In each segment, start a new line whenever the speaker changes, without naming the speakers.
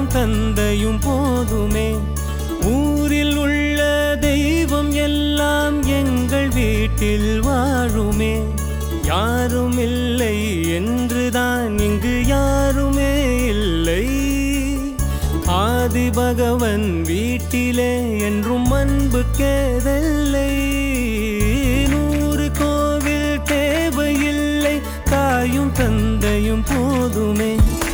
தாயும் தந்தையும் போதுமே ஊரில் உள்ள தெய்வம் எல்லாம் எங்கள் வீட்டில் வாழுமே யாரும் இல்லை என்றுதான் இங்கு யாருமே இல்லை ஆதி பகவன் வீட்டிலே என்றும் அன்பு கேதல்லை நூறு கோவில் தேவையில்லை தாயும் தந்தையும் போதுமே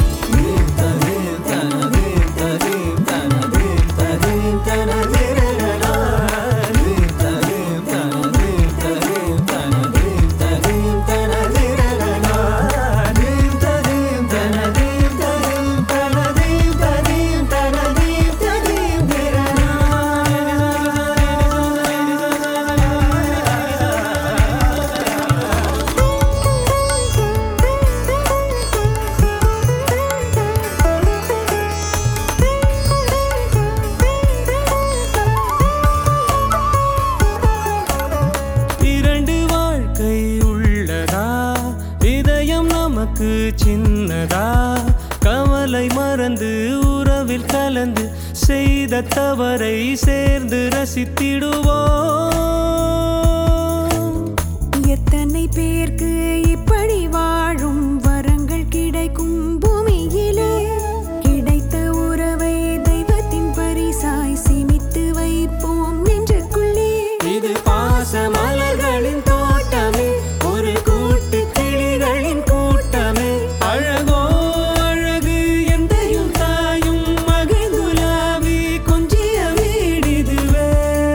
இரண்டு வாழ்க்கை உள்ளதா இதயம் நமக்கு சின்னதா கவலை மறந்து உறவில் கலந்து செய்த தவறை சேர்ந்து ரசித்திடுவோம்
எத்தனை பேர்க்கு இப்படி வாழும் வரங்கள் கிடைக்கும் பூமியிலே கிடைத்த உறவை தெய்வத்தின் பரிசாய் சேமித்து வைப்போம் நெஞ்சுக்குள்ளே
இது பாச மலர்களின் தோட்டமே ஒரு கூட்டு கிளிகளின் கூட்டமே அழகோ அழகு எந்தையும் தாயும் மகிழ்ந்துலாவி கொஞ்சிய வீடிதுவே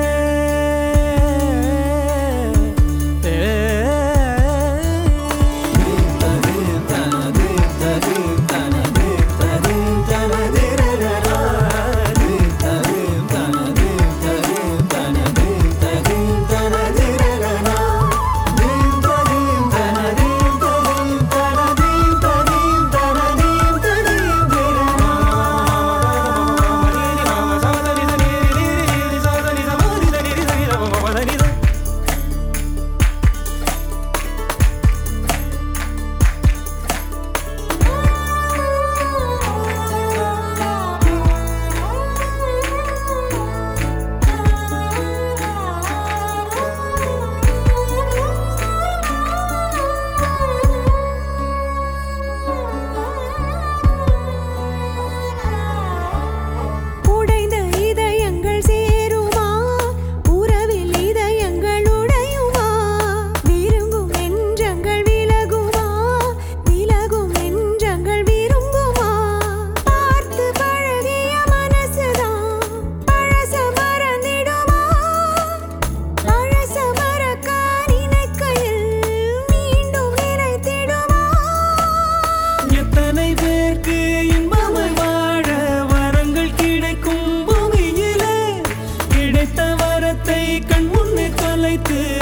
உடைந்த இதயங்கள் சேருமா உறவில் இதயங்கள் உடையுமா விரும்பும் நெஞ்சங்கள் விலகுமா விலகும் நெஞ்சங்கள் விரும்புமா பார்த்து பழகிய மனசுதான் பழச மறந்திடுமா பழச மறக்க நினைக்கையில் மீண்டும் நினைத்திடுமா
எத்தனை பேருக்கு இன்பமாய் வாழ வரங்கள் கிடைக்கும் பூமியிலே கிடைத்த வரத்தை கண் முன்னே தொலைத்து